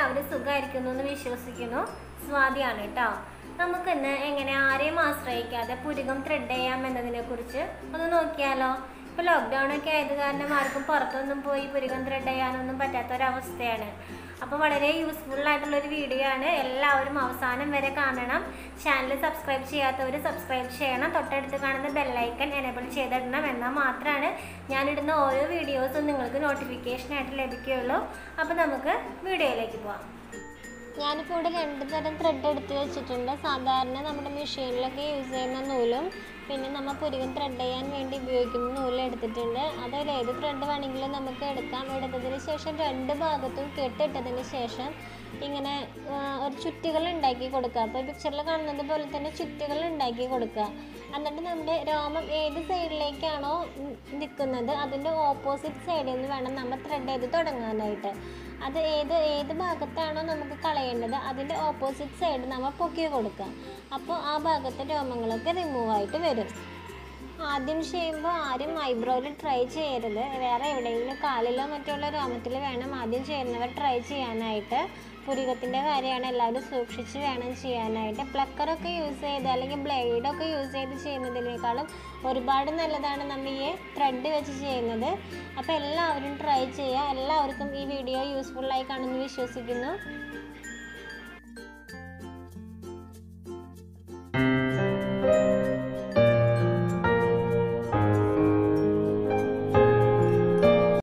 എല്ലാവരും സുഖമായിരിക്കുന്നു എന്ന് വിശ്വസിക്കുന്നു സ്വാതിയാണ് കേട്ടോ നമുക്ക് ഇന്ന് എങ്ങനെ ആരെയും ആശ്രയിക്കാതെ പുരുകം ത്രെഡ് ചെയ്യാം എന്നതിനെ കുറിച്ച് ഒന്ന് നോക്കിയാലോ ഇപ്പോൾ ലോക്ക്ഡൗൺ ഒക്കെ ആയത് കാരണം ആർക്കും പുറത്തൊന്നും പോയി പുരുകം ത്രെഡ് ചെയ്യാനൊന്നും പറ്റാത്തൊരവസ്ഥയാണ് അപ്പോൾ വളരെ യൂസ്ഫുൾ ആയിട്ടുള്ളൊരു വീഡിയോ ആണ് എല്ലാവരും അവസാനം വരെ കാണണം ചാനൽ സബ്സ്ക്രൈബ് ചെയ്യാത്തവർ സബ്സ്ക്രൈബ് ചെയ്യണം തൊട്ടടുത്ത് കാണുന്ന ബെല്ലൈക്കൺ എനേബിൾ ചെയ്തിടണം എന്നാൽ മാത്രമാണ് ഞാനിടുന്ന ഓരോ വീഡിയോസും നിങ്ങൾക്ക് നോട്ടിഫിക്കേഷനായിട്ട് ലഭിക്കുകയുള്ളൂ അപ്പോൾ നമുക്ക് വീഡിയോയിലേക്ക് പോവാം ഞാനിപ്പോൾ ഇവിടെ രണ്ട് തരം ത്രെഡ് എടുത്ത് വെച്ചിട്ടുണ്ട് സാധാരണ നമ്മുടെ മെഷീനിലൊക്കെ യൂസ് ചെയ്യുന്ന നൂലും പിന്നെ നമ്മൾ പുരുകം ത്രെഡ് ചെയ്യാൻ വേണ്ടി ഉപയോഗിക്കുന്ന നൂലും എടുത്തിട്ടുണ്ട് അതിൽ ഏത് ത്രെഡ് വേണമെങ്കിലും നമുക്ക് എടുക്കാം എടുത്തതിന് ശേഷം രണ്ട് ഭാഗത്തും കെട്ടിട്ടതിന് ശേഷം ഇങ്ങനെ ആ, ഒരു ചുറ്റുകൾ ഉണ്ടാക്കി കൊടുക്കുക അപ്പോൾ പിക്ചറിൽ കാണുന്നത് പോലെ തന്നെ ചുറ്റുകൾ ഉണ്ടാക്കി കൊടുക്കുക എന്നിട്ട് നമ്മുടെ രോമം ഏത് സൈഡിലേക്കാണോ നിൽക്കുന്നത് അതിൻ്റെ ഓപ്പോസിറ്റ് സൈഡിൽ നിന്ന് വേണം നമ്മൾ ത്രെഡ് ചെയ്ത് തുടങ്ങാനായിട്ട് അത് ഏത് ഏത് ഭാഗത്താണോ നമുക്ക് കളയേണ്ടത് അതിൻ്റെ ഓപ്പോസിറ്റ് സൈഡ് നമ്മൾ പൊക്കി കൊടുക്കുക അപ്പോൾ ആ ഭാഗത്തെ രോമങ്ങളൊക്കെ റിമൂവ് ആയിട്ട് വരും ആദ്യം ചെയ്യുമ്പോൾ ആരും ഐബ്രോയിൽ ട്രൈ ചെയ്യരുത് വേറെ എവിടെയെങ്കിലും കാലിലോ മറ്റുള്ള രോമത്തിൽ വേണം ആദ്യം ചെയ്യുന്നവർ ട്രൈ ചെയ്യാനായിട്ട് പുരികത്തിൻ്റെ കാര്യമാണ് എല്ലാവരും സൂക്ഷിച്ച് വേണം ചെയ്യാനായിട്ട് പ്ലക്കറൊക്കെ യൂസ് ചെയ്ത് അല്ലെങ്കിൽ ബ്ലേഡൊക്കെ യൂസ് ചെയ്ത് ചെയ്യുന്നതിനേക്കാളും ഒരുപാട് നല്ലതാണ് നമ്മൾ ഈ ത്രെഡ് വെച്ച് ചെയ്യുന്നത് അപ്പോൾ എല്ലാവരും ട്രൈ ചെയ്യുക എല്ലാവർക്കും ഈ വീഡിയോ യൂസ്ഫുള്ളായി കാണുമെന്ന് വിശ്വസിക്കുന്നു